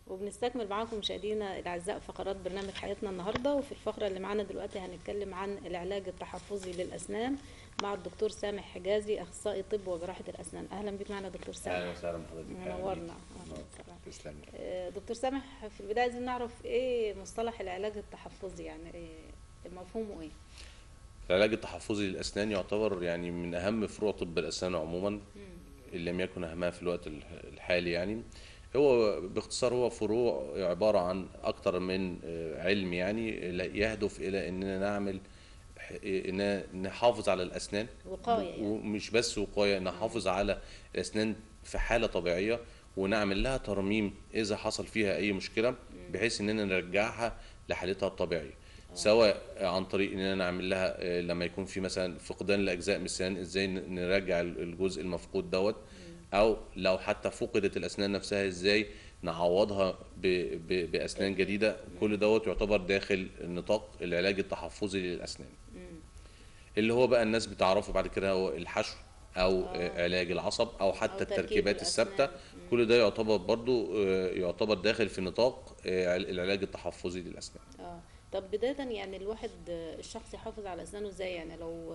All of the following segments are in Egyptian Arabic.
وبنستكمل معاكم مشاهدينا الاعزاء فقرات برنامج حياتنا النهارده وفي الفقره اللي معانا دلوقتي هنتكلم عن العلاج التحفظي للاسنان مع الدكتور سامح حجازي اخصائي طب وجراحه الاسنان اهلا بيك معنا دكتور اهلا سامح وسهلا بحضرتك أهلا بيك. منورنا أهلا وسهلا. تسلم آه، دكتور سامح في البدايه عايزين نعرف ايه مصطلح العلاج التحفظي يعني إيه مفهومه ايه العلاج التحفظي للاسنان يعتبر يعني من اهم فروع طب الاسنان عموما ان لم يكن اهمها في الوقت الح- الحالي يعني هو باختصار هو فروع عباره عن اكتر من آه، علم يعني لا- يهدف الى اننا نعمل ح- إننا نحافظ على الاسنان وقايه يعني ومش بس وقايه نحافظ على الاسنان في حاله طبيعيه ونعمل لها ترميم اذا حصل فيها اي مشكله بحيث اننا نرجعها لحالتها الطبيعيه سواء عن طريق اننا نعمل لها آه، لما يكون في مثلا فقدان لاجزاء من السنان ازاي ن- نرجع ال- الجزء المفقود دوت او لو حتى فقدت الاسنان نفسها ازاي نعوضها ب... ب... باسنان جديده كل دوت يعتبر داخل نطاق العلاج التحفظي للاسنان اللي هو بقى الناس بتعرفه بعد كده هو الحشو او آه. علاج العصب او حتى أو تركيب التركيبات الثابته الأسنان. كل ده يعتبر برضو آه، يعتبر داخل في نطاق آه، العلاج التحفظي للاسنان اه طب بداية يعني الواحد آه، الشخص يحافظ على أسنانه ازاي يعني لو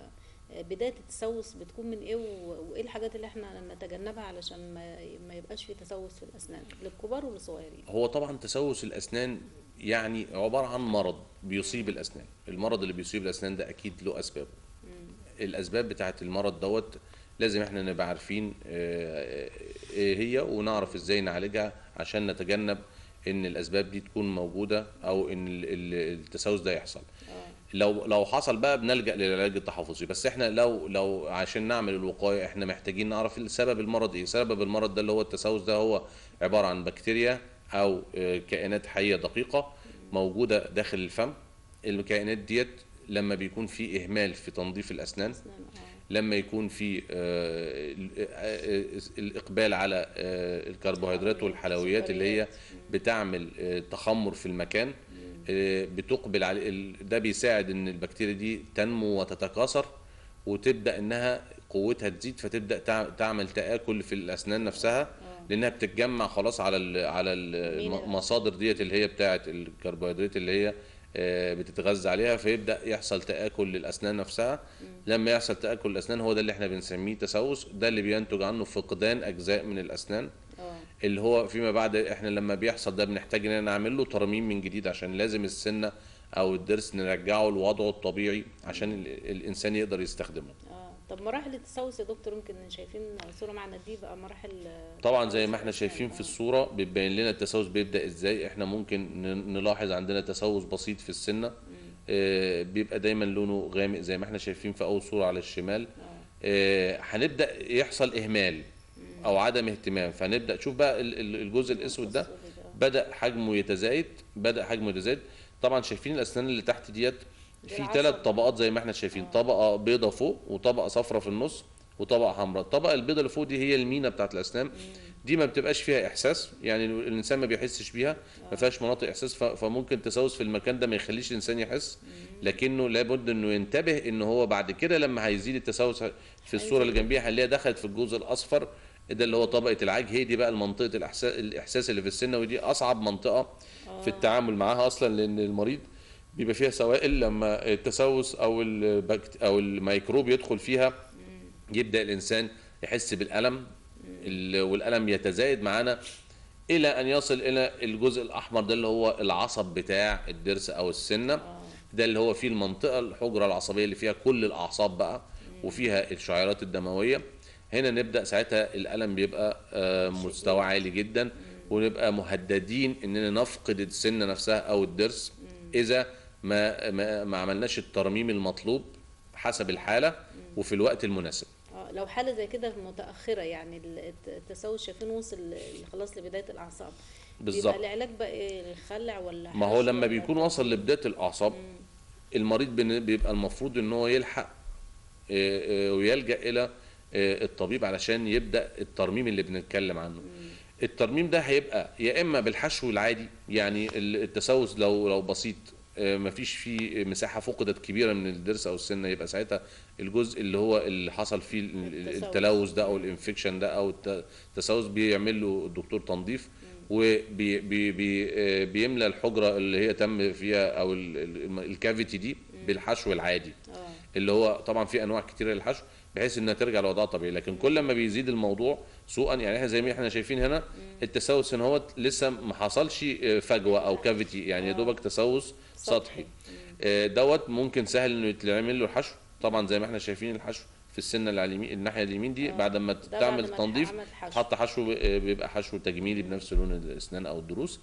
آه، بداية التسوس بتكون من ايه و- وايه الحاجات اللي احنا نتجنبها علشان ما ما يبقاش في تسوس في الأسنان للكبار وللصغيرين هو طبعا تسوس الاسنان يعني عباره عن مرض بيصيب الاسنان المرض اللي بيصيب الاسنان ده اكيد له اسباب الاسباب بتاعت المرض دوت لازم احنا نبقى عارفين آه، ايه هي ونعرف ازاي نعالجها عشان نتجنب ان الاسباب دي تكون موجوده او ان ال- ال- التسوس ده يحصل اه لو لو حصل بقى بنلجا للعلاج التحفظي بس احنا لو لو عشان نعمل الوقايه احنا محتاجين نعرف سبب المرض ايه سبب المرض ده اللي هو التسوس ده هو عباره عن بكتيريا او آه، كائنات حيه دقيقه موجوده داخل الفم الكائنات ديت لما بيكون في اهمال في تنظيف الاسنان أسنان اه لما يكون في آه، ال- آه، آه، الاقبال على آه، الكربوهيدرات والحلويات اللي هي بتعمل آه، تخمر في المكان آه، بتقبل على ال- ده بيساعد ان البكتيريا دي تنمو وتتكاثر وتبدا انها قوتها تزيد فتبدا تع- تعمل تاكل في الاسنان نفسها لانها بتتجمع خلاص على ال على مين ال- المصادر ديت اللي هي بتاعه الكربوهيدرات اللي هي آه، بتتغذى عليها فيبدا يحصل تاكل للاسنان نفسها لما يحصل تاكل الاسنان هو ده اللي احنا بنسميه تسوس ده اللي بينتج عنه فقدان اجزاء من الاسنان اه اللي هو فيما بعد احنا لما بيحصل ده بنحتاج ان نعمل له ترميم من جديد عشان لازم السنه او الضرس نرجعه لوضعه الطبيعي عشان ال- الانسان يقدر يستخدمه اه طب مراحل التسوس يا دكتور يمكن شايفين صورة معنا دي بقى مراحل آه، طبعا زي تسوس ما احنا الأسنان. شايفين في آه. الصوره بيبين لنا التسوس بيبدا ازاي احنا ممكن ن- نلاحظ عندنا تسوس بسيط في السنه آه، بيبقى دايما لونه غامق زي ما احنا شايفين في اول صوره على الشمال آه، هنبدا يحصل اهمال او عدم اهتمام فنبدا تشوف بقى ال- ال- الجزء الاسود ده بدا حجمه يتزايد بدا حجمه يتزايد طبعا شايفين الاسنان اللي تحت ديت دي في العصب. ثلاث طبقات زي ما احنا شايفين طبقه بيضه فوق وطبقه صفراء في النص وطبقه حمراء الطبقه البيضه اللي فوق دي هي المينا بتاعت الاسنان دي ما بتبقاش فيها احساس يعني الانسان ما بيحسش بيها ما فيهاش مناطق احساس ف- فممكن تسوس في المكان ده ما يخليش الانسان يحس لكنه لابد انه ينتبه ان هو بعد كده لما هيزيد التسوس في الصوره اللي جنبيها هنلاقيها دخلت في الجزء الاصفر ده اللي هو طبقه العاج هي دي بقى منطقه الاحساس الاحساس اللي في السنه ودي اصعب منطقه في التعامل معاها اصلا لان المريض بيبقى فيها سوائل لما التسوس او البكت او الميكروب يدخل فيها يبدا الانسان يحس بالالم ال- والالم يتزايد معانا الى ان يصل الى الجزء الاحمر ده اللي هو العصب بتاع الضرس او السنه ده اللي هو فيه المنطقه الحجره العصبيه اللي فيها كل الاعصاب بقى وفيها الشعيرات الدمويه هنا نبدا ساعتها الالم بيبقى آه، مستوى عالي جدا ونبقى مهددين اننا نفقد السنه نفسها او الضرس اذا ما ما, ما عملناش الترميم المطلوب حسب الحاله وفي الوقت المناسب اه لو حالة زي كده متأخرة يعني ال- الت- التسوس شايفين وصل ل- خلاص لبداية الأعصاب بالظبط. بيبقى العلاج بقى ايه الخلع ولا ما هو حشو لما ولا بيكون وصل لبدايه الاعصاب المريض بن- بيبقى المفروض ان هو يلحق آه، آه، ويلجا الى آه، الطبيب علشان يبدا الترميم اللي بنتكلم عنه الترميم ده هيبقى يا اما بالحشو العادي يعني ال- التسوس لو لو بسيط آه، مفيش فيه مساحه فقدت كبيره من الضرس او السنه يبقى ساعتها الجزء اللي هو اللي حصل فيه ال- ال- التسوس. التلوث ده او الانفكشن ده او الت- التسوس بيعمل له الدكتور تنظيف وبيملى الحجره اللي هي تم فيها او ال- ال- الكافيتي دي بالحشو العادي اه اللي هو طبعا في انواع كتيره للحشو بحيث انها ترجع لوضعها الطبيعي لكن كل ما بيزيد الموضوع سوءا يعني احنا زي ما احنا شايفين هنا التسوس ان هو لسه ما حصلش آه، فجوه او كافيتي يعني يا دوبك تسوس سطحي. سطحي آه، دوت ممكن سهل انه يتعمل له الحشو طبعا زي ما احنا شايفين الحشو في السنه اللي على اليمين الناحيه اليمين دي بعد ما ده تعمل بعد ما تنظيف اتعمل حشو. تحط حشو آه، بيبقى حشو تجميلي بنفس لون الاسنان او الضروس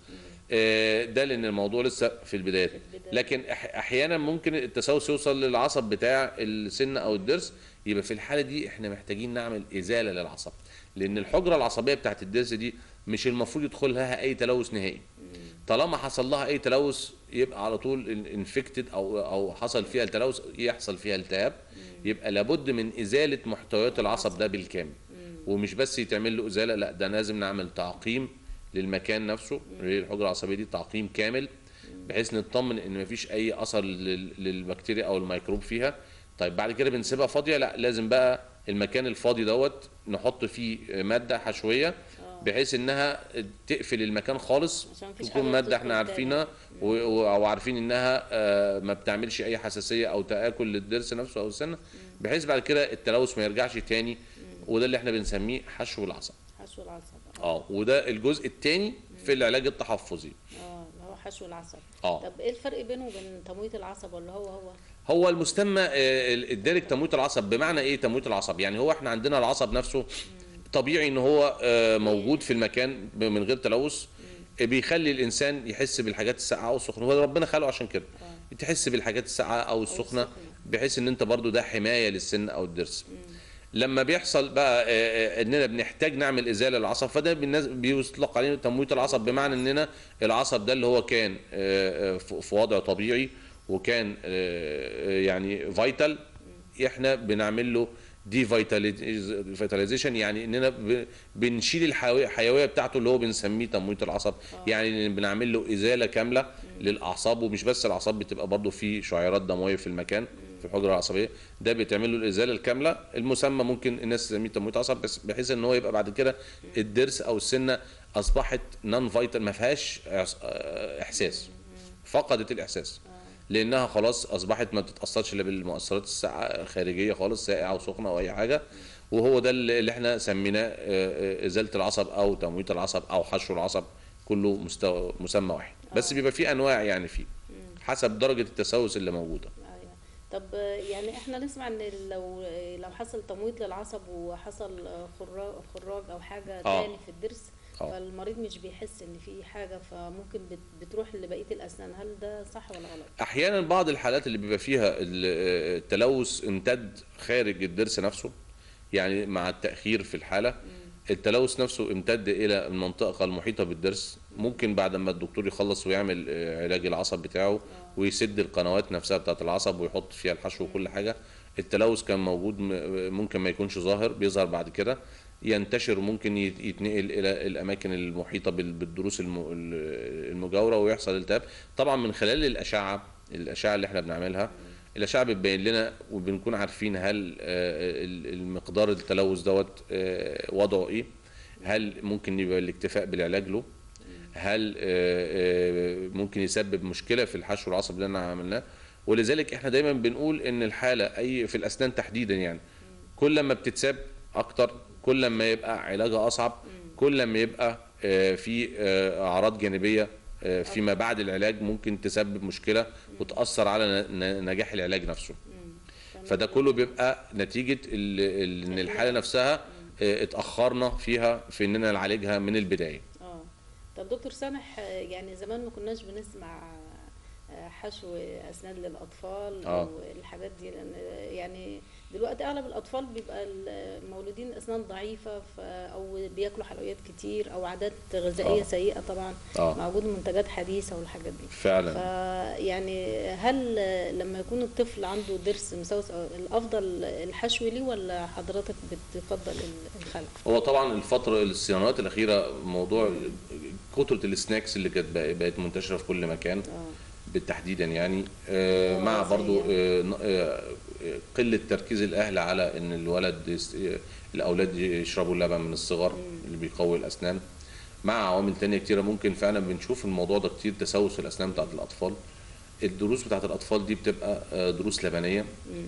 آه، ده لان الموضوع لسه في البدايات البداية. لكن أح- احيانا ممكن التسوس يوصل للعصب بتاع السن او الضرس يبقى في الحاله دي احنا محتاجين نعمل ازاله للعصب لان الحجره العصبيه بتاعت الضرس دي مش المفروض يدخل لها اي تلوث نهائي طالما حصل لها اي تلوث يبقى على طول انفكتد او او حصل فيها التلوث يحصل فيها التهاب يبقى لابد من ازاله محتويات العصب ده بالكامل ومش بس يتعمل له ازاله لا ده لازم نعمل تعقيم للمكان نفسه للحجره العصبيه دي تعقيم كامل بحيث نطمن ان مفيش اي اثر لل- للبكتيريا او الميكروب فيها طيب بعد كده بنسيبها فاضيه لا لازم بقى المكان الفاضي دوت نحط فيه ماده حشويه بحيث انها تقفل المكان خالص عشان مفيش تكون حاجة ماده تدخل احنا عارفينها تاني. و- و- او عارفين انها آه، ما بتعملش اي حساسيه او تاكل للضرس نفسه او السنه بحيث بعد كده التلوث ما يرجعش تاني وده اللي احنا بنسميه حشو العصب حشو العصب اه اه وده الجزء الثاني في العلاج التحفظي اه اللي هو حشو العصب اه طب ايه الفرق بينه وبين تمويت العصب ولا هو هو هو المسمى آه، الدارج تمويت العصب بمعنى ايه تمويت العصب يعني هو احنا عندنا العصب نفسه طبيعي ان هو آه، موجود في المكان ب- من غير تلوث آه، بيخلي الانسان يحس بالحاجات الساقعه والسخنه هو ربنا خلقه عشان كده تحس بالحاجات الساقعه او السخنه السخنة. بحيث ان انت برضو ده حمايه للسن او الضرس لما بيحصل بقى آه، آه، اننا بنحتاج نعمل ازاله للعصب فده بالناس بيطلق عليه تمويت العصب بمعنى اننا العصب ده اللي هو كان آه، آه، في في وضع طبيعي وكان آه، آه، يعني فايتال احنا بنعمل له دي فيتاليزيشن يعني اننا ب- بنشيل الحيويه الحيويه بتاعته اللي هو بنسميه تمويت العصب يعني بنعمل له ازاله كامله للاعصاب ومش بس الاعصاب بتبقى برضه في شعيرات دمويه في المكان في الحجره العصبيه ده بيتعمل له الازاله الكامله المسمى ممكن الناس تسميه تمويت عصب بس بحيث ان هو يبقى بعد كده الضرس او السنه اصبحت نون فايتال ما فيهاش إعص- آه، احساس فقدت الاحساس لانها خلاص اصبحت ما بتتاثرش الا بالمؤثرات الساعه الخارجيه خالص ساقعه وسخنه او اي حاجه وهو ده اللي اللي احنا سميناه آه، آه، ازاله العصب او تمويت العصب او حشو العصب كله مستوى مسمى واحد بس بيبقى فيه انواع يعني فيه حسب درجه التسوس اللي موجوده ايوه طب آه، يعني احنا نسمع ان لو لو حصل تمويت للعصب وحصل آه، خراج خراج او حاجه آه. تاني في الضرس آه. فالمريض مش بيحس ان في حاجه فممكن بت- بتروح لبقيه الاسنان هل ده صح ولا غلط؟ احيانا بعض الحالات اللي بيبقى فيها ال- آه، التلوث امتد خارج الضرس نفسه يعني مع التاخير في الحاله التلوث نفسه امتد الى المنطقه المحيطه بالضرس ممكن بعد ما الدكتور يخلص ويعمل آه، علاج العصب بتاعه ويسد القنوات نفسها بتاعه العصب ويحط فيها الحشو وكل حاجه التلوث كان موجود م- ممكن ما يكونش ظاهر بيظهر بعد كده ينتشر وممكن يت- يتنقل الى الاماكن المحيطه بال- بالضروس الم- ال- المجاوره ويحصل التهاب طبعا من خلال الاشعه الاشعه اللي احنا بنعملها الاشعه بتبين لنا وبنكون عارفين هل آه، ال- المقدار التلوث دوت آه، وضعه ايه هل ممكن يبقى الاكتفاء بالعلاج له هل آه، آه، ممكن يسبب مشكله في الحشو العصبي اللي احنا عملناه ولذلك احنا دايما بنقول ان الحاله اي في الاسنان تحديدا يعني كل ما بتتساب اكتر كل ما يبقى علاجها اصعب كل ما يبقى آه، في آه، اعراض جانبيه آه، فيما بعد العلاج ممكن تسبب مشكله وتاثر على ن- ن- نجاح العلاج نفسه فده كله بيبقى نتيجه ال- ال- ان الحاله نفسها آه، اتاخرنا فيها في اننا نعالجها من البدايه اه طب دكتور سامح آه، يعني زمان ما كناش بنسمع آه، حشو اسنان للاطفال آه. او الحاجات دي لان آه، يعني دلوقتي اغلب الاطفال بيبقى المولودين اسنان ضعيفه ف- او بياكلوا حلويات كتير او عادات غذائيه آه. سيئه طبعا اه مع وجود منتجات حديثه والحاجات دي فعلا فيعني هل لما يكون الطفل عنده ضرس مسوس أو الافضل الحشو ليه ولا حضرتك بتفضل الخلع؟ هو طبعا الفترة السنوات الأخيرة موضوع كترة السناكس اللي كانت بق- بقت منتشرة في كل مكان اه بالتحديدا يعني آه، آه، مع زي برضو يعني. آه، ن- آه، قلة تركيز الأهل على إن الولد يس- آه، الأولاد يشربوا اللبن من الصغر اللي بيقوي الأسنان مع عوامل تانية كتيرة ممكن فعلا بنشوف الموضوع ده كتير تسوس الأسنان بتاعت الأطفال الدروس بتاعت الأطفال دي بتبقى آه، دروس لبنية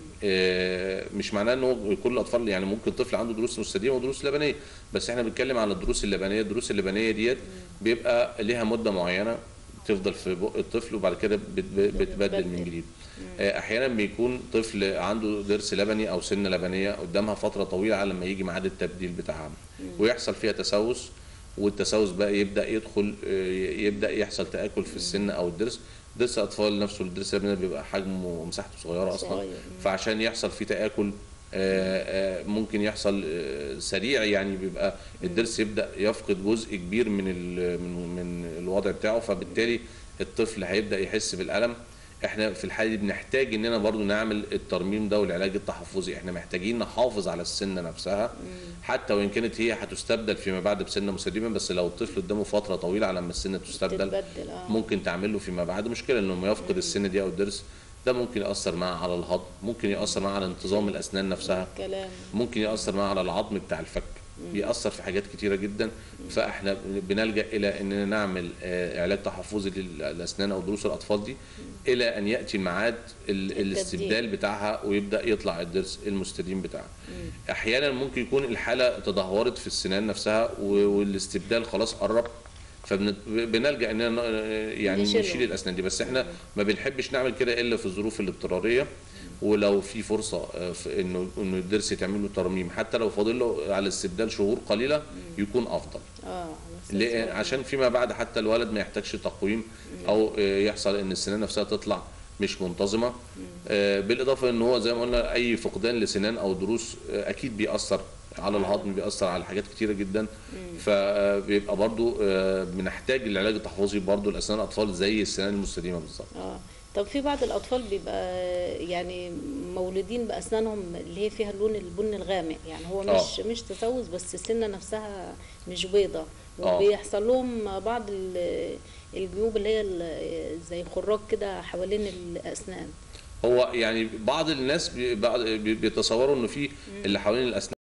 آه، مش معناه ان هو كل الأطفال يعني ممكن طفل عنده دروس مستديمة ودروس لبنية بس احنا بنتكلم على الدروس اللبنية الدروس اللبنية ديت بيبقى ليها مدة معينة تفضل في بق الطفل وبعد كده بت- بتبدل من جديد آه، احيانا بيكون طفل عنده ضرس لبني او سنه لبنيه قدامها فتره طويله على ما يجي ميعاد التبديل بتاعها ويحصل فيها تسوس والتسوس بقى يبدا يدخل آه، يبدا يحصل تاكل في السن او الضرس ضرس الاطفال نفسه الضرس اللبني بيبقى حجمه ومساحته صغيره اصلا صغير. فعشان يحصل فيه تاكل آه، آه، ممكن يحصل آه، سريع يعني بيبقى الضرس يبدا يفقد جزء كبير من ال- من من الوضع بتاعه فبالتالي الطفل هيبدا يحس بالالم احنا في الحاله دي بنحتاج اننا برضو نعمل الترميم ده والعلاج التحفظي احنا محتاجين نحافظ على السنه نفسها حتى وان كانت هي هتستبدل فيما بعد بسنه مستديمه بس لو الطفل قدامه فتره طويله على ما السنه تستبدل تتبدل اه ممكن تعمل له فيما بعد مشكله انه لما يفقد السنه دي او الضرس ده ممكن ياثر معاه على الهضم ممكن ياثر معاه على انتظام الاسنان نفسها كلام ممكن ياثر معاه على العظم بتاع الفك بيأثر في حاجات كتيرة جدا فاحنا بنلجأ إلى إننا نعمل آه، علاج تحفظي للأسنان أو ضروس الأطفال دي إلى أن يأتي الميعاد ال- التبديل. الاستبدال بتاعها ويبدأ يطلع الضرس المستديم بتاعها. أحيانا ممكن يكون الحالة تدهورت في السنان نفسها و- والاستبدال خلاص قرب فبنلجأ إننا ن- يعني نشيله. نشيل الأسنان دي بس احنا ما بنحبش نعمل كده إلا في الظروف الاضطرارية ولو في فرصه آه، في انه انه الضرس يتعمل له ترميم حتى لو فاضل له على الاستبدال شهور قليله يكون افضل اه على أساس ليه؟ برضه. عشان فيما بعد حتى الولد ما يحتاجش تقويم او آه، يحصل ان السنان نفسها تطلع مش منتظمه آه، بالاضافه ان هو زي ما قلنا اي فقدان لسنان او ضروس آه، اكيد بيأثر على الهضم بيأثر على حاجات كتيره جدا فبيبقى برضو آه، بنحتاج العلاج التحفظي برضو لاسنان الاطفال زي السنان المستديمه بالظبط اه طب في بعض الاطفال بيبقى يعني مولودين باسنانهم اللي هي فيها اللون البني الغامق يعني هو آه. مش مش تسوس بس السنه نفسها مش بيضه آه. وبيحصل لهم بعض ال- الجيوب اللي هي ال- زي خراج كده حوالين الاسنان هو يعني بعض الناس بي- بعض- بي- بيتصوروا انه في اللي حوالين الاسنان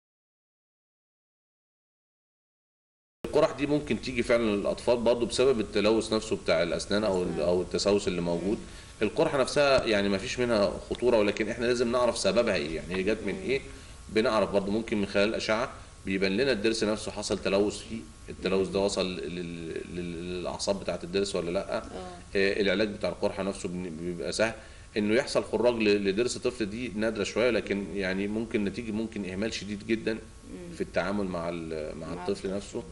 القرح دي ممكن تيجي فعلا للاطفال برضو بسبب التلوث نفسه بتاع الاسنان او ال- او التسوس اللي موجود القرحه نفسها يعني ما فيش منها خطوره ولكن احنا لازم نعرف سببها ايه يعني هي جت من ايه بنعرف برضو ممكن من خلال الاشعه بيبان لنا الضرس نفسه حصل تلوث فيه التلوث ده وصل لل- لل- للاعصاب بتاعه الضرس ولا لا اه آه، العلاج بتاع القرحه نفسه بن- بيبقى سهل انه يحصل خراج ل- لضرس طفل دي نادره شويه لكن يعني ممكن نتيجه ممكن اهمال شديد جدا في التعامل مع ال- مع مع الطفل نفسه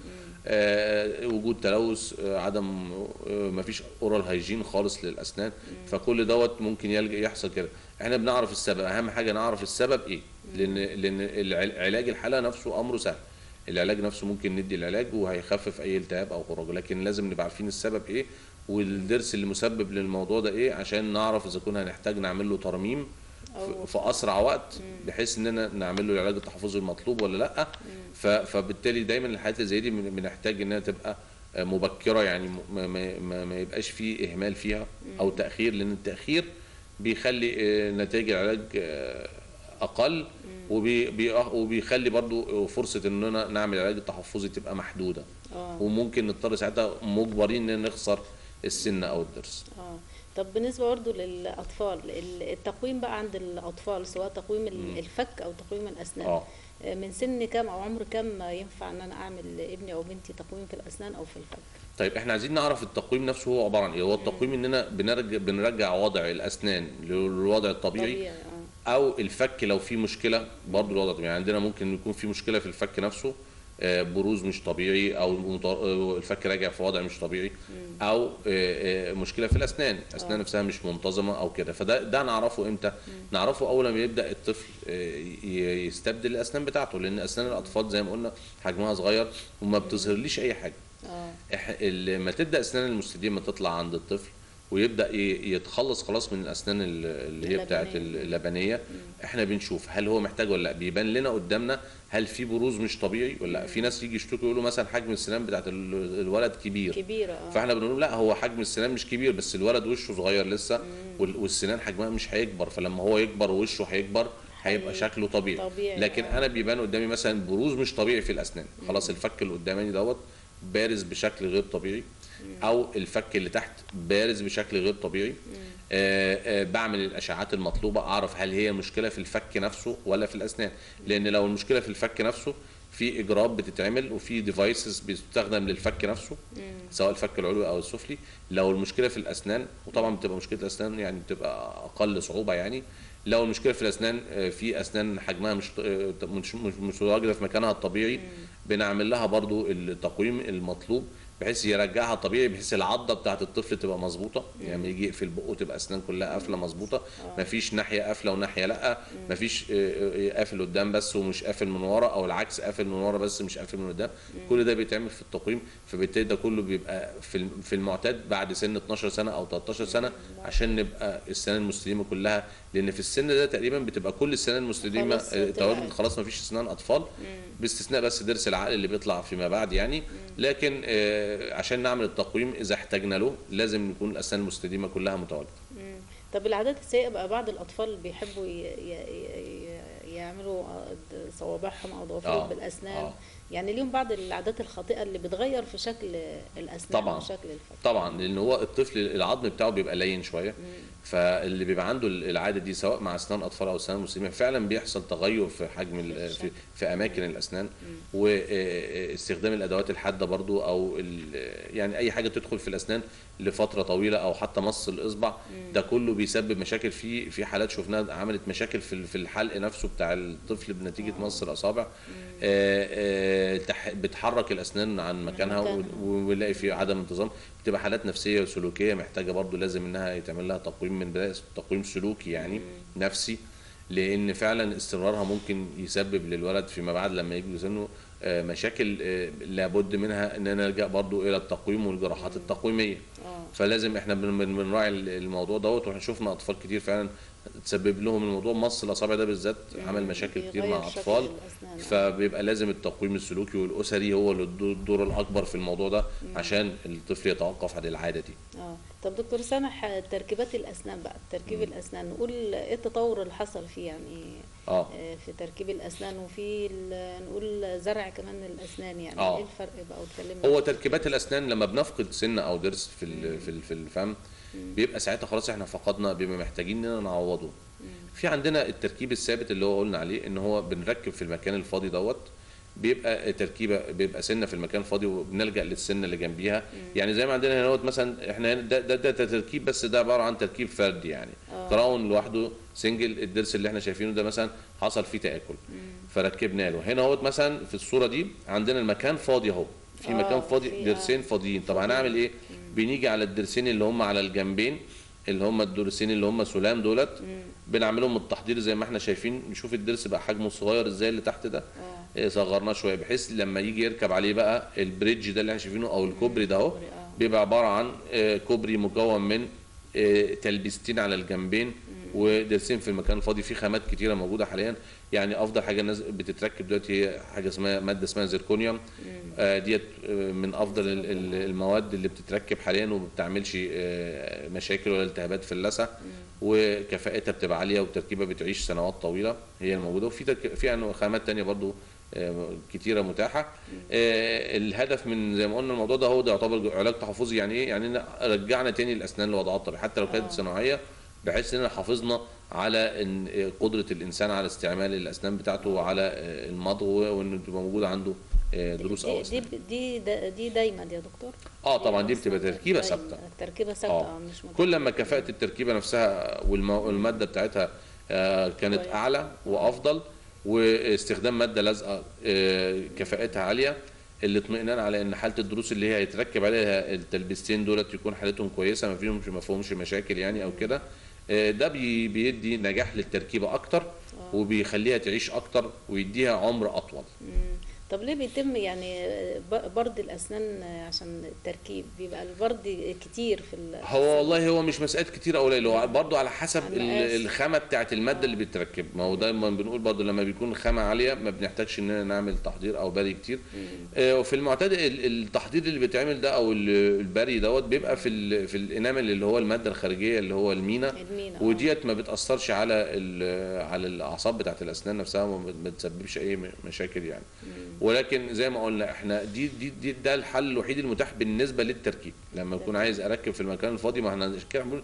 آه، وجود تلوث آه، عدم آه، مفيش اورال هايجين خالص للاسنان فكل دوت ممكن يلجأ يحصل كده احنا بنعرف السبب اهم حاجه نعرف السبب ايه لان لان الع- علاج الحاله نفسه امره سهل العلاج نفسه ممكن ندي العلاج وهيخفف اي التهاب او خراج لكن لازم نبقى عارفين السبب ايه والضرس اللي مسبب للموضوع ده ايه عشان نعرف اذا كنا هنحتاج نعمل له ترميم أو في- في اسرع وقت بحيث اننا نعمل له العلاج التحفظي المطلوب ولا لا ف- فبالتالي دايما الحالات اللي زي دي بن- بنحتاج انها تبقى آه، مبكره يعني م- ما, ما, ما, ما يبقاش فيه اهمال فيها او تاخير لان التاخير بيخلي آه، نتائج العلاج آه، اقل وبي بي- وبيخلي برضو فرصه اننا نعمل العلاج التحفظي تبقى محدوده اه وممكن نضطر ساعتها مجبرين ان نخسر السن او الضرس اه طب بالنسبه برضه للاطفال ال- التقويم بقى عند الاطفال سواء تقويم ال- الفك او تقويم الاسنان اه آه، من سن كام او عمر كام ينفع ان انا اعمل ابني او بنتي تقويم في الاسنان او في الفك طيب احنا عايزين نعرف التقويم نفسه هو عباره عن ايه هو التقويم اننا بنرجع بنرجع وضع الاسنان للوضع الطبيعي طبيعي اه او الفك لو في مشكله برضه الوضع الطبيعي عندنا ممكن يكون في مشكله في الفك نفسه آه، بروز مش طبيعي او مط- آه، الفك راجع في وضع مش طبيعي او آه، آه، مشكله في الاسنان الاسنان آه. نفسها مش منتظمه او كده فده ده نعرفه امتى نعرفه اول ما يبدا الطفل آه، ي- يستبدل الاسنان بتاعته لان اسنان الاطفال زي ما قلنا حجمها صغير وما بتظهرليش اي حاجه اه إح- لما تبدا اسنان المستديمه تطلع عند الطفل ويبدا ي- يتخلص خلاص من الاسنان ال- اللي هي بتاعت اللبنية. اللبنيه احنا بنشوف هل هو محتاج ولا لا بيبان لنا قدامنا هل في بروز مش طبيعي ولا لا في ناس يجي يشتكوا يقولوا مثلا حجم السنان بتاعت ال- الولد كبير كبيره اه فاحنا بنقول لهم لا هو حجم السنان مش كبير بس الولد وشه صغير لسه وال- والسنان حجمها مش هيكبر فلما هو يكبر ووشه هيكبر هيبقى هي- شكله طبيعي طبيعي، لكن آه. انا بيبان قدامي مثلا بروز مش طبيعي في الاسنان خلاص الفك اللي قدامي دوت بارز بشكل غير طبيعي او الفك اللي تحت بارز بشكل غير طبيعي آه آه بعمل الاشعاعات المطلوبه اعرف هل هي مشكله في الفك نفسه ولا في الاسنان لان لو المشكله في الفك نفسه في اجراءات بتتعمل وفي ديفايسز بتستخدم للفك نفسه سواء الفك العلوي او السفلي لو المشكله في الاسنان وطبعا بتبقى مشكله الاسنان يعني بتبقى اقل صعوبه يعني لو المشكله في الاسنان آه، في اسنان حجمها مش آه، مش مش مش متواجده في مكانها الطبيعي بنعمل لها برضو التقويم المطلوب بحيث يرجعها طبيعي بحيث العضه بتاعت الطفل تبقى مظبوطه يعني يجي يقفل بقه تبقى اسنان كلها قافله مظبوطه مفيش ناحيه قافله وناحيه لا مفيش آه، آه، قافل قدام بس ومش قافل من ورا او العكس قافل من ورا بس مش قافل من قدام كل ده بيتعمل في التقويم فبالتالي ده كله بيبقى في الم- في المعتاد بعد سن 12 سنه او 13 سنه عشان نبقى السنان المستديمه كلها لان في السن ده تقريبا بتبقى كل السنان المستديمه خلاص آه، تواجد طلعت. خلاص مفيش اسنان اطفال باستثناء بس ضرس العقل اللي بيطلع فيما بعد يعني لكن آه، عشان نعمل التقويم اذا احتاجنا له لازم يكون الاسنان المستديمه كلها متواجده مم. طب العادات السيئة بقى بعض الأطفال بيحبوا ي... ي... ي... يعملوا صوابعهم أو ضوافرهم آه، بالأسنان آه. يعني ليهم بعض العادات الخاطئة اللي بتغير في شكل الأسنان طبعاً. وشكل الفك طبعا لان هو الطفل العظم بتاعه بيبقى لين شويه فاللي بيبقى عنده العاده دي سواء مع اسنان اطفال او اسنان مسلمين فعلا بيحصل تغير في حجم ال- في, في اماكن الاسنان واستخدام الادوات الحاده برضو او ال- يعني اي حاجه تدخل في الاسنان لفتره طويله او حتى مص الاصبع ده كله بيسبب مشاكل في في حالات شفناها عملت مشاكل في ال- في الحلق نفسه بتاع الطفل بنتيجه مص الاصابع آه، آه، تح- بتحرك الاسنان عن مكانها مكانها. و- ونلاقي في عدم انتظام بتبقى حالات نفسيه وسلوكيه محتاجه برضو لازم انها يتعمل لها تقويم من بدايه تقويم سلوكي يعني نفسي لان فعلا استمرارها ممكن يسبب للولد فيما بعد لما يجي سنه آه، مشاكل آه، لابد منها ان نلجا برضو الى التقويم والجراحات التقويميه اه فلازم احنا بن- بن- بنراعي الموضوع دوت واحنا شفنا اطفال كتير فعلا تسبب لهم الموضوع مص الاصابع ده بالذات عمل مشاكل كتير بيغير مع شكل اطفال الأسنان. فبيبقى لازم التقويم السلوكي والاسري هو اللي الدور الدور الاكبر في الموضوع ده عشان الطفل يتوقف عن العاده دي اه طب دكتور سامح تركيبات الأسنان بقى تركيب الأسنان نقول إيه التطور اللي حصل فيه يعني اه آه، في تركيب الأسنان وفي ال- نقول زرع كمان الأسنان يعني آه. إيه الفرق بقى وتكلمنا هو تركيبات الاسنان لما بنفقد سن او ضرس في ال- في ال- في الفم بيبقى ساعتها خلاص احنا فقدنا بيبقى محتاجين اننا نعوضه في عندنا التركيب الثابت اللي هو قلنا عليه ان هو بنركب في المكان الفاضي دوت بيبقى تركيبه بيبقى سنه في المكان الفاضي وبنلجا للسنه اللي جنبيها يعني زي ما عندنا هنا دوت مثلا احنا هنا ده, ده, ده, ده تركيب بس ده عباره عن تركيب فردي يعني كراون لوحده سنجل الضرس اللي احنا شايفينه ده مثلا حصل فيه تاكل فركبنا له هنا اهوت مثلا في الصوره دي عندنا المكان فاضي اهو في آه، مكان فاضي في- ضرسين فاضيين طب هنعمل ايه بنيجي على الضرسين اللي هم على الجنبين اللي هم الضرسين اللي هم سلام دولت بنعملهم التحضير زي ما احنا شايفين نشوف الضرس بقى حجمه صغير ازاي اللي تحت ده اه إيه، صغرناه شويه بحيث لما يجي يركب عليه بقى البريدج ده اللي احنا شايفينه او الكوبري ده اهو كوبري، آه. بيبقى عباره عن آه، كوبري مكون من آه، تلبيستين على الجنبين ودرسين في المكان الفاضي في خامات كتيره موجوده حاليا يعني افضل حاجه الناس بتتركب دلوقتي هي حاجه اسمها ماده اسمها زيركونيوم آه، ديت آه، من افضل ال- ال- المواد اللي بتتركب حاليا وما بتعملش آه، مشاكل ولا التهابات في اللثه وكفاءتها بتبقى عاليه والتركيبه بتعيش سنوات طويله هي الموجوده وفي ترك- في أنواع- خامات تانية برضو آه، كتيره متاحه آه، الهدف من زي ما قلنا الموضوع ده هو ده يعتبر علاج تحفظي يعني ايه يعني إن رجعنا تاني الاسنان لوضعها الطبيعي حتى لو كانت آه. صناعيه بحيث اننا حافظنا على ان آه، قدره الانسان على استعمال الاسنان بتاعته وعلى آه، المضغ وان تبقى موجوده عنده آه، دروس او دي اسنان دي دي, دا- دي دايما يا دكتور اه طبعا دي أصلاً بتبقى تركيبه دايماً. ثابته تركيبه ثابته اه آه، مش كل متغيرة. ما كفاءة التركيبة نفسها والمو- والمادة بتاعتها آه، كانت كويس. أعلى وأفضل واستخدام مادة لازقة آه، كفاءتها عالية الاطمئنان على ان حاله الدروس اللي هي هيتركب عليها التلبيستين دولت يكون حالتهم كويسه ما فيهمش ما فيهمش مشاكل يعني او كده آه، ده بي- بيدي نجاح للتركيبه اكتر وبيخليها تعيش اكتر ويديها عمر اطول مم. طب ليه بيتم يعني ب- برد الاسنان عشان التركيب بيبقى البرد كتير في ال- هو والله هو مش مسألة كتير او قليل هو برضه على حسب على ال- المقاس. الخامة بتاعت المادة اللي بتركب ما هو دايما بنقول برضه لما بيكون خامة عالية ما بنحتاجش اننا نعمل تحضير او بري كتير آه، وفي المعتاد ال- التحضير اللي بيتعمل ده او ال- البري دوت بيبقى في ال- في الانامل اللي هو المادة الخارجية اللي هو المينا المينا، آه. وديت ما بتأثرش على ال- على الاعصاب بتاعت الاسنان نفسها وما بت- ما بتسببش اي م- مشاكل يعني ولكن زي ما قلنا احنا دي دي, دي ده الحل الوحيد المتاح بالنسبه للتركيب لما اكون عايز اركب في المكان الفاضي ما احنا عشان كده بنقول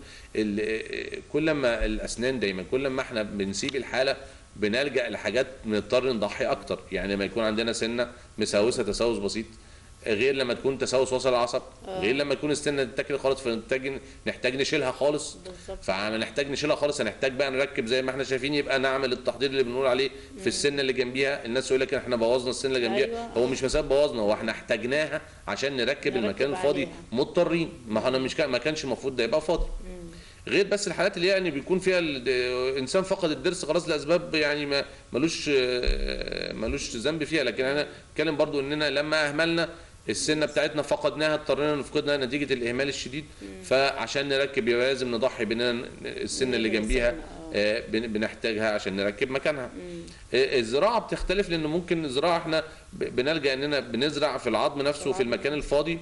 ال- كل ما الاسنان دايما كل ما احنا بنسيب الحاله بنلجا لحاجات بنضطر نضحي اكتر يعني لما يكون عندنا سنه مساوسه تسوس بسيط غير لما تكون تسوس وصل العصب غير لما تكون السنه تتاكل خالص فنحتاج نحتاج نشيلها خالص بالظبط فهنحتاج نشيلها خالص هنحتاج بقى نركب زي ما احنا شايفين يبقى نعمل التحضير اللي بنقول عليه في السنه اللي جنبيها الناس يقول لك احنا بوظنا السنه اللي جنبيها أيوة. هو مش مساب بوظنا هو احنا احتاجناها عشان نركب نركب المكان الفاضي عليها. مضطرين ما احنا مش كان ما كانش المفروض ده يبقى فاضي غير بس الحالات اللي يعني بيكون فيها الانسان فقد الضرس خلاص لاسباب يعني ما ملوش آه، ملوش ذنب فيها لكن انا بتكلم برضو اننا لما اهملنا السنه بتاعتنا فقدناها اضطرينا نفقدها نتيجه الاهمال الشديد فعشان نركب يبقى لازم نضحي باننا السنه اللي جنبيها السنة، آه، بن- بنحتاجها عشان نركب مكانها آه، الزراعه بتختلف لان ممكن الزراعه احنا ب- بنلجا اننا بنزرع في العظم نفسه في المكان الفاضي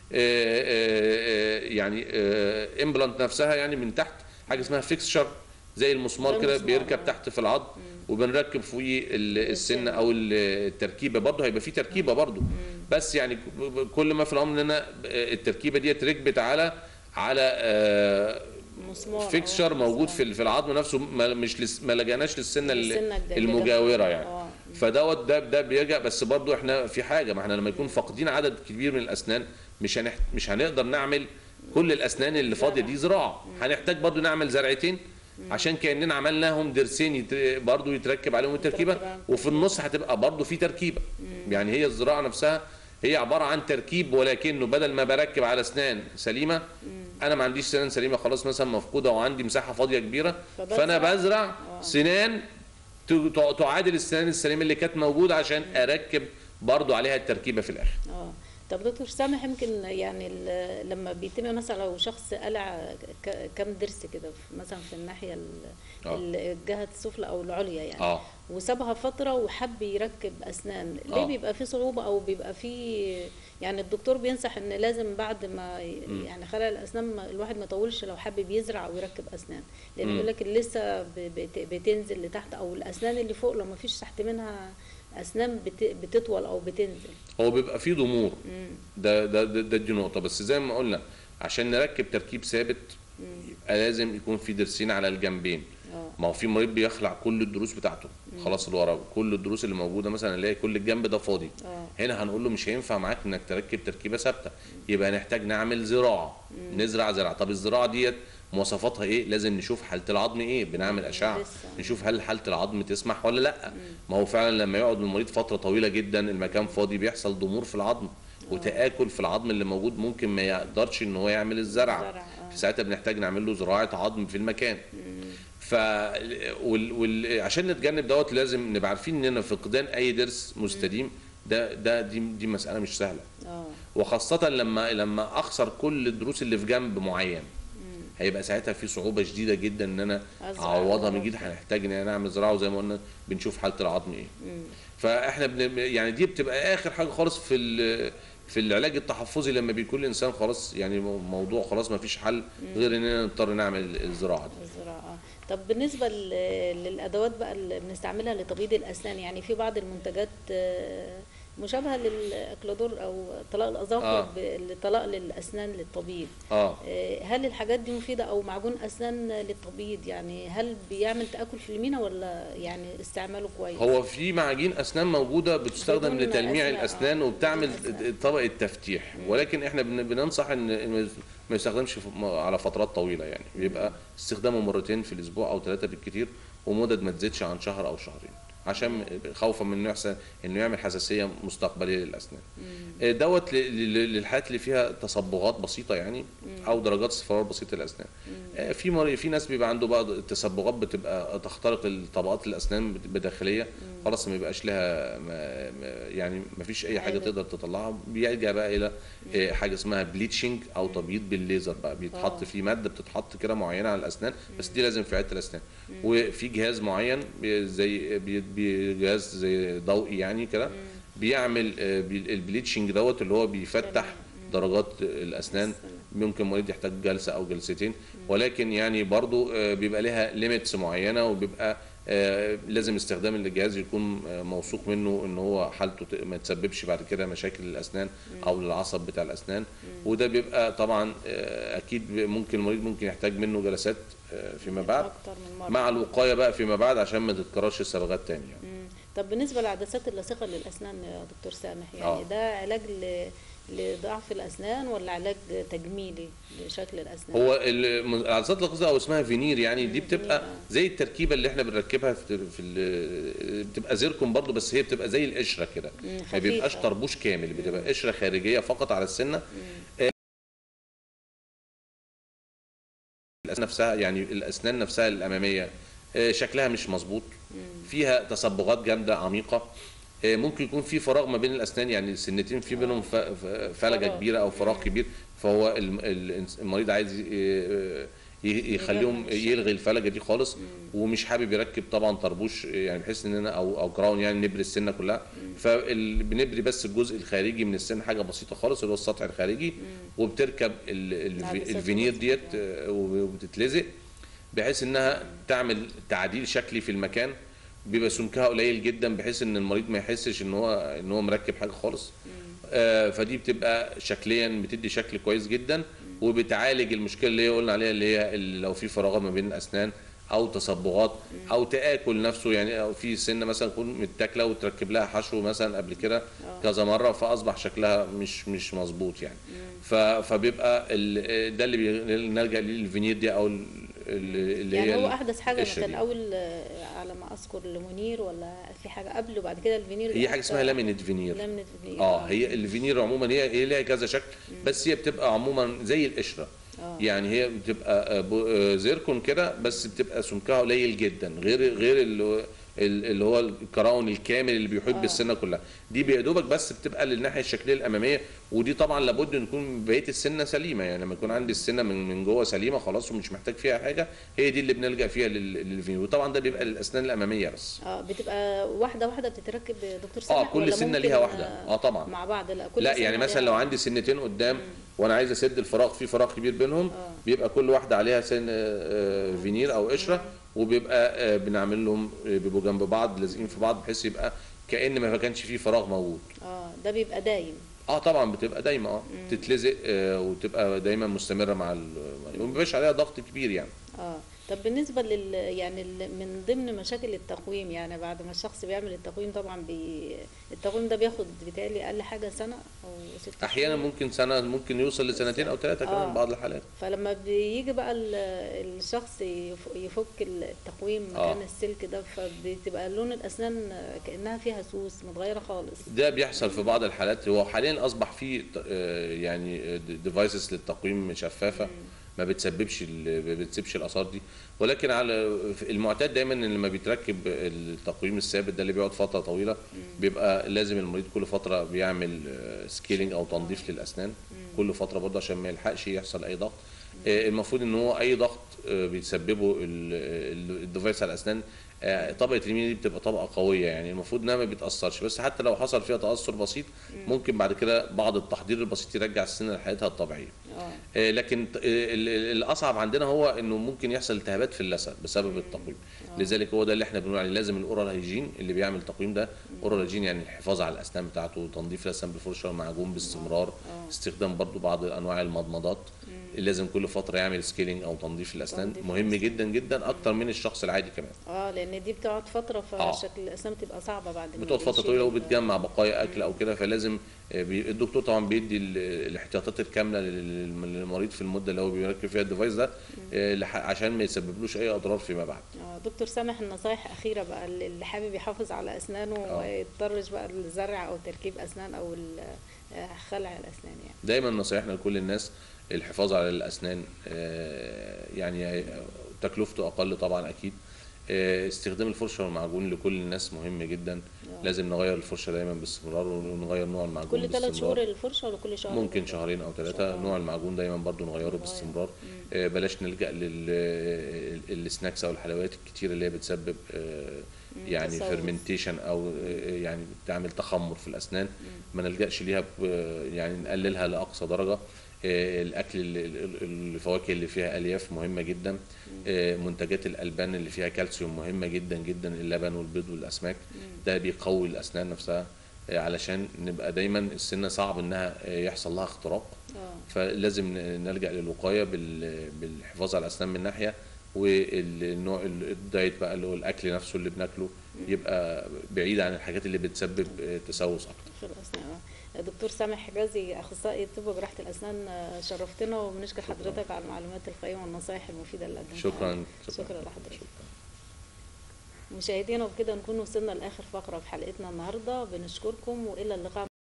آه، آه، آه، يعني امبلانت نفسها يعني من تحت حاجه اسمها فيكسشر زي المسمار زي كده المسمار، بيركب آه. تحت في العظم وبنركب فوقيه ال- السن او ال- التركيبه برضه هيبقى في تركيبه برضه بس يعني ك- كل ما في الامر ان انا التركيبه ديت ركبت على على آه، مسمار فيكسشر أو موجود مسمار. في في العظم نفسه ما مش لس ما لجأناش للسنه ال- للسنة الجديدة. المجاوره يعني آه. فدوت ده ده بيرجع بس برضو احنا في حاجه ما احنا لما يكون فاقدين عدد كبير من الاسنان مش هنحت... مش هنقدر نعمل كل الاسنان اللي فاضيه دي زراعه هنحتاج برضو نعمل زرعتين عشان كاننا عملناهم ضرسين يت... برضو يتركب عليهم التركيبه يتركب. وفي النص هتبقى برضو في تركيبه يعني هي الزراعه نفسها هي عباره عن تركيب ولكنه بدل ما بركب على اسنان سليمه انا ما عنديش سنان سليمه خلاص مثلا مفقوده وعندي مساحه فاضيه كبيره فبزرع. فانا بزرع آه. سنان ت- ت- تعادل السنان السليمه اللي كانت موجوده عشان اركب برضو عليها التركيبه في الاخر اه طب دكتور سامح يمكن يعني ال- لما بيتم مثلا لو شخص قلع ك- كام ضرس كده في- مثلا في الناحيه ال- آه. ال- الجهه السفلى او العليا يعني اه وسابها فتره وحب يركب اسنان ليه آه. بيبقى في صعوبه او بيبقى في يعني الدكتور بينصح ان لازم بعد ما ي- مم. يعني خلع الاسنان ما- الواحد ما يطولش لو حابب يزرع او يركب اسنان لان مم. يقول لك اللي لسه ب- بت- بتنزل لتحت او الاسنان اللي فوق لو ما فيش تحت منها اسنان بت- بتطول او بتنزل هو بيبقى فيه ضمور مم. ده ده ده, ده دي نقطه بس زي ما قلنا عشان نركب تركيب ثابت يبقى لازم يكون في ضرسين على الجنبين اه ما هو في مريض بيخلع كل الضروس بتاعته خلاص اللي ورا كل الضروس اللي موجوده مثلا نلاقي كل الجنب ده فاضي اه هنا هنقول له مش هينفع معاك انك تركب تركيبه ثابته يبقى نحتاج نعمل زراعه نزرع زراعه طب الزراعه ديت مواصفاتها ايه لازم نشوف حاله العظم ايه بنعمل اشعه لسه. نشوف هل حاله العظم تسمح ولا لا ما هو فعلا لما يقعد المريض فتره طويله جدا المكان فاضي بيحصل ضمور في العظم وتآكل في العظم اللي موجود ممكن ما يقدرش ان هو يعمل الزرع الزرع، آه. في ساعتها بنحتاج نعمل له زراعه عظم في المكان ف وال... وال... عشان نتجنب دوت لازم نبقى عارفين اننا فقدان اي ضرس مستديم ده ده دي دي مساله مش سهله اه وخاصه لما لما اخسر كل الدروس اللي في جنب معين هيبقى ساعتها في صعوبه شديده جدا ان انا أزرع اعوضها من وأركب. جديد هنحتاج ان انا نعمل زراعه وزي ما قلنا بنشوف حاله العظم ايه فاحنا بن... يعني دي بتبقى اخر حاجه خالص في ال... في العلاج التحفظي لما بيكون الانسان خلاص يعني موضوع خلاص ما فيش حل غير اننا نضطر نعمل الزراعه دي الزراعة طب بالنسبة ل- للأدوات بقى اللي بنستعملها لتبييض الأسنان يعني في بعض المنتجات آه، مشابهة للأكلادور أو طلاق الأظافر آه. ب- لطلاق للأسنان للتبييض اه آه، هل الحاجات دي مفيدة أو معجون أسنان للتبييض يعني هل بيعمل تآكل في المينا ولا يعني استعماله كويس؟ هو في معاجين اسنان موجوده بتستخدم بدون لتلميع أسنان، الاسنان آه. وبتعمل بدون أسنان. طبقه تفتيح ولكن احنا بن- بننصح ان إن ما يستخدمش في- على فترات طويله يعني بيبقى استخدامه مرتين في الاسبوع او ثلاثه بالكثير ومدد ما تزيدش عن شهر او شهرين عشان خوفا من انه يحصل انه يعمل حساسيه مستقبليه للاسنان آه، دوت ل- ل- للحالات اللي فيها تصبغات بسيطه يعني او درجات اصفرار بسيطه للاسنان آه، في مري في ناس بيبقى عنده بعض التصبغات بتبقى تخترق الطبقات الاسنان بت- بداخليه خلاص ما بيبقاش لها ما ما- يعني ما فيش اي حاجه أيوة. تقدر تطلعها بيلجا بقى الى آه، حاجه اسمها بليتشنج او تبييض بالليزر بقى بيتحط آه. فيه ماده بتتحط كده معينه على الاسنان بس دي لازم في عياده الاسنان وفي جهاز معين بي- زي بي- بي- جهاز زي ضوئي يعني كده بيعمل آه، بي- البليتشنج دوت اللي هو بيفتح درجات الاسنان ممكن مريض يحتاج جلسه او جلستين ولكن يعني برضو آه، بيبقى لها ليميتس معينه وبيبقى آه، لازم استخدام الجهاز يكون آه، موثوق منه ان هو حالته ت- ما تسببش بعد كده مشاكل للاسنان او للعصب بتاع الاسنان وده بيبقى طبعا آه، اكيد ب- ممكن المريض ممكن يحتاج منه جلسات آه، فيما بعد اكتر من مره مع الوقايه بقى فيما بعد عشان ما تتكررش الصبغات تاني يعني. مم. طب بالنسبه للعدسات اللاصقه للاسنان يا دكتور سامح يعني آه. ده علاج ل... لضعف الاسنان ولا علاج تجميلي لشكل الاسنان هو ال- العدسات اللاصقه او اسمها فينير يعني دي بتبقى فينير، آه. زي التركيبه اللي احنا بنركبها في في ال- بتبقى زيركون برضو بس هي بتبقى زي القشره كده مم، ما بيبقاش خفيفة. طربوش كامل بتبقى قشره خارجيه فقط على السنه آه، الاسنان نفسها يعني الاسنان نفسها الاماميه آه، شكلها مش مظبوط فيها تصبغات جامده عميقه آه، ممكن يكون في فراغ ما بين الاسنان يعني السنتين في بينهم ف- ف- فلجه فراغ. كبيره او فراغ كبير فهو الم- ال- المريض عايز ي- ي- يخليهم يجمل يلغي الفلجه دي خالص ومش حابب يركب طبعا طربوش يعني بحيث اننا او او كراون يعني نبري السنه كلها فبنبري بس الجزء الخارجي من السن حاجه بسيطه خالص اللي هو السطح الخارجي وبتركب ال- ال- العدسات الفينير اللاصقة. ديت آه، وبتتلزق بحيث انها تعمل تعديل شكلي في المكان بيبقى سمكها قليل جدا بحيث ان المريض ما يحسش ان هو ان هو مركب حاجه خالص آه فدي بتبقى شكليا بتدي شكل كويس جدا وبتعالج المشكله اللي هي قلنا عليها اللي هي اللي لو في فراغات ما بين الاسنان او تصبغات او تاكل نفسه يعني او في سنه مثلا تكون متاكله وتركب لها حشو مثلا قبل كده كذا مره فاصبح شكلها مش مش مظبوط يعني ف- فبيبقى ال- ده اللي بي- نلجا ليه الفينير دي او ال- ال- اللي يعني هي هو ال- احدث حاجه ما القشرة كان دي. اول آه، على ما اذكر المنير ولا في حاجه قبله بعد كده الفينير هي حاجه اسمها لامينيت فينير لامينيت فينير اه هي الفينير عموما هي هي ليها كذا شكل بس هي بتبقى عموما زي القشره آه. يعني هي بتبقى آه، ب- آه، زيركون كده بس بتبقى سمكها قليل جدا غير غير اللي هو- ال- اللي هو الكراون الكامل اللي بيحيط آه. بالسنه كلها دي بيدوبك بس بتبقى للناحيه الشكليه الاماميه ودي طبعا لابد ان يكون بقيه السنه سليمه يعني لما يكون عندي السنه من من جوه سليمه خلاص ومش محتاج فيها حاجه هي دي اللي بنلجا فيها لل- للفينير وطبعا ده بيبقى للاسنان الاماميه بس اه بتبقى واحده واحده بتتركب دكتور سامح اه كل ولا سنه ممكن، ليها واحده آه، اه طبعا مع بعض لا كل لا سنة يعني مثلا ليها- لو عندي سنتين قدام وانا عايز اسد الفراغ في فراغ كبير بينهم آه. بيبقى كل واحده عليها سن آه، فينير او قشره وبيبقى آه، بنعمل لهم آه، بيبقوا جنب بعض لازقين في بعض بحيث يبقى كان ما كانش فيه فراغ موجود اه ده بيبقى دايم اه طبعا بتبقى دايما اه تتلزق آه، وتبقى دايما مستمره مع ال- وما بيبقاش عليها ضغط كبير يعني اه طب بالنسبه لل يعني ال- من ضمن مشاكل التقويم يعني بعد ما الشخص بيعمل التقويم طبعا بي التقويم ده بياخد بالتالي اقل حاجه سنه او ست احيانا شهور. ممكن سنه ممكن يوصل لسنتين او ثلاثه كمان آه. بعض الحالات فلما بيجي بقى ال- الشخص يف- يفك التقويم آه. مكان السلك ده فبتبقى لون الاسنان كانها فيها سوس متغيره خالص ده بيحصل في بعض الحالات هو حاليا اصبح في ت- آه، يعني ديفايسز للتقويم شفافه ما بتسببش ال- ما بتسيبش الاثار دي ولكن على في المعتاد دايما ان لما بيتركب التقويم الثابت ده اللي بيقعد فتره طويله بيبقى لازم المريض كل فتره بيعمل سكيلينج او تنظيف للاسنان كل فتره برضه عشان ما يلحقش يحصل اي ضغط آه، المفروض ان هو اي ضغط آه، بيتسببه ال- ال- الديفايس على الاسنان آه، طبقه اليمين دي بتبقى طبقه قويه يعني المفروض انها ما بيتاثرش بس حتى لو حصل فيها تاثر بسيط ممكن بعد كده بعض التحضير البسيط يرجع السنه لحالتها الطبيعيه اه آه، لكن ت- آه، ال- ال- الاصعب عندنا هو انه ممكن يحصل التهابات في اللثه بسبب التقويم لذلك هو ده اللي احنا بنقول عليه لازم الاورال هيجين اللي بيعمل التقويم ده اورال هيجين يعني الحفاظ على الاسنان بتاعته تنظيف الاسنان بالفرشه والمعجون باستمرار استخدام برضو بعض انواع المضمضات لازم كل فتره يعمل سكيلينج او تنظيف الاسنان تنظيف مهم جدا جدا اكتر من الشخص العادي كمان اه لان دي بتقعد فتره فشكل الاسنان بتبقى صعبه بعد ما بتقعد فتره بيشيل طويله ال- وبتجمع بقايا اكل او كده فلازم آه، بي- الدكتور طبعا بيدي ال- الاحتياطات الكامله لل- للمريض في المده اللي هو بيركب فيها الديفايس ده آه، لح- عشان ما يسببلوش اي اضرار فيما بعد اه دكتور سامح النصايح اخيره بقى اللي حابب يحافظ على اسنانه آه. وما يضطرش بقى للزرع او تركيب اسنان او ال- آه، خلع الاسنان يعني دايما نصايحنا لكل الناس الحفاظ على الاسنان آه، يعني تكلفته اقل طبعا اكيد آه، استخدام الفرشه والمعجون لكل الناس مهم جدا آه. لازم نغير الفرشه دايما باستمرار ونغير نوع المعجون كل ثلاث باستمرار. شهور الفرشه ولا كل شهر ممكن الفرشة؟ شهرين او ثلاثه شهر. نوع المعجون دايما برضو نغيره باستمرار آه، بلاش نلجا للسناكس او الحلويات الكتير اللي هي بتسبب آه، يعني تسوس. فيرمنتيشن او آه، يعني بتعمل تخمر في الاسنان ما نلجاش ليها ب- يعني نقللها لاقصى درجه آه، الاكل ال- ال- الفواكه اللي فيها الياف مهمه جدا آه، منتجات الالبان اللي فيها كالسيوم مهمه جدا جدا اللبن والبيض والاسماك ده بيقوي الاسنان نفسها آه، علشان نبقى دايما السنه صعب انها آه، يحصل لها اختراق اه فلازم ن- نلجا للوقايه بال- بالحفاظ على الاسنان من ناحيه والنوع ال- الدايت بقى اللي هو الاكل نفسه اللي بناكله يبقى بعيد عن الحاجات اللي بتسبب آه، تسوس اكتر في الاسنان آه. دكتور سامح حجازي اخصائي الطب وجراحه الاسنان آه، شرفتنا وبنشكر حضرتك على المعلومات القيمه والنصائح المفيده اللي قدمتها شكرا شكرا لحضرتك مشاهدينا وبكده نكون وصلنا لاخر فقره في حلقتنا النهارده بنشكركم والى اللقاء